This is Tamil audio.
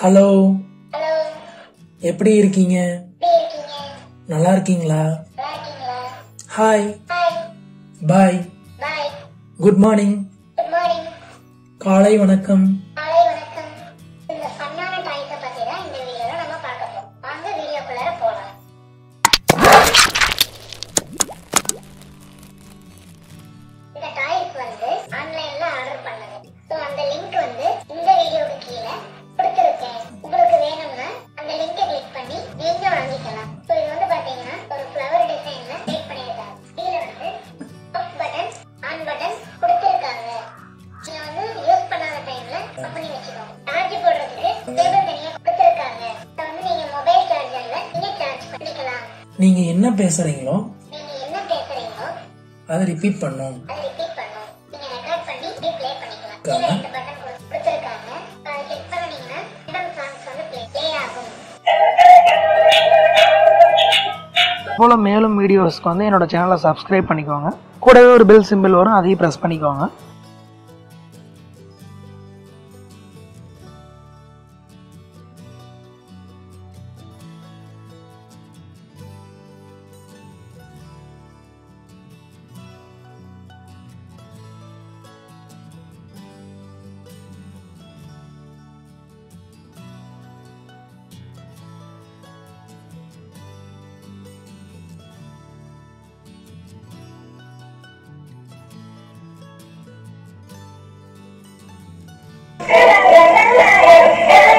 ஹலோ ஹலோ எப்படி இருக்கீங்க எப்படி இருக்கீங்க நல்லா இருக்கீங்களா நல்லா இருக்கீங்களா hi hi bye bye good morning good morning காலை வணக்கம் காலை வணக்கம் இந்த ஃபன்னான டாய்ஸை பத்தி தான் இந்த வீடியோல நம்ம பார்க்க போறோம் வாங்க வீடியோக்குள்ளார போலாம் இந்த டாய்ஸ் வந்து ஆன்லைன்ல ஆர்டர் பண்ணது ஸோ அந்த லிங்க் வந்து இந்த வீடியோக்கு கீழே கொடுத்துருக்கேன் உங்களுக்கு வேணும்னா அந்த லிங்கை கிளிக் பண்ணி நீங்க வாங்கிக்கலாம் ஸோ இது வந்து பாத்தீங்கன்னா ஒரு ஃப்ளவர் டிசைன்ல மேக் பண்ணியிருக்காங்க கீழே வந்து ஆஃப் பட்டன் ஆன் பட்டன் கொடுத்துருக்காங்க நீங்க வந்து யூஸ் பண்ணாத டைம்ல ஆஃப் பண்ணி வச்சுக்கோங்க சார்ஜ் போடுறதுக்கு கேபிள் தனியா கொடுத்துருக்காங்க இதை வந்து நீங்க மொபைல் சார்ஜர்ல நீங்க சார்ஜ் பண்ணிக்கலாம் நீங்க என்ன பேசுறீங்களோ நீங்க என்ன பேசுறீங்களோ அதை ரிப்பீட் பண்ணும் அதை ரிப்பீட் பண்ணும் நீங்க ரெக்கார்ட் பண்ணி இப்படி ப்ளே பண்ணிக்கலாம் கீழே இந்த பட்டன் கொடுத்துருக்காங்க அதை கிளிக் பண்ணீங்கன்னா ரேண்டம் சாங்ஸ் வந்து ப்ளே ஆகும் போல் மேலும் வீடியோஸ்க்கு வந்து என்னோட சேனலை சப்ஸ்கிரைப் பண்ணிக்கோங்க கூடவே ஒரு பெல் சிம்பிள் வரும் அதையும் ப்ரெஸ் பண்ணிக்கோங்க Thank you.